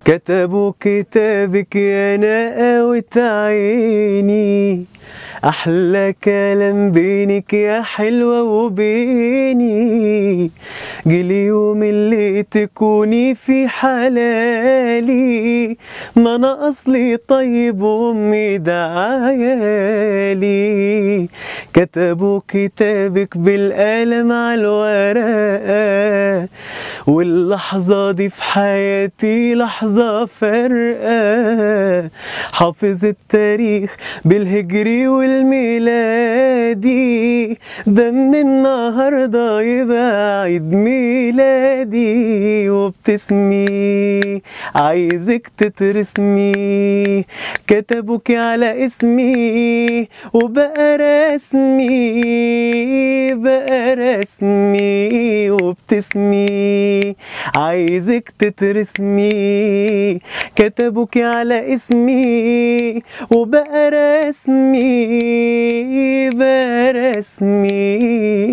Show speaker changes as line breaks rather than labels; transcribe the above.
كتبوا كتابك يا نقاوة عيني أحلى كلام بينك يا حلوة وبيني جيلي يوم اللي تكوني في حلالي ما أنا أصلي طيب وأمي ده عيالي كتبوا كتابك بالقلم على الورقة واللحظة دي في حياتي لحظة فارقة حافظ التاريخ بالهجري والميلادي ده من النهاردة يبقى عيد ميلادي وبتسمي عايزك تترسمي كتبوك على اسمي وبقى رسمي بقى رسمي وبتسمي عايزك تترسمي كتبوك على اسمي وبقى رسمي بقى رسمي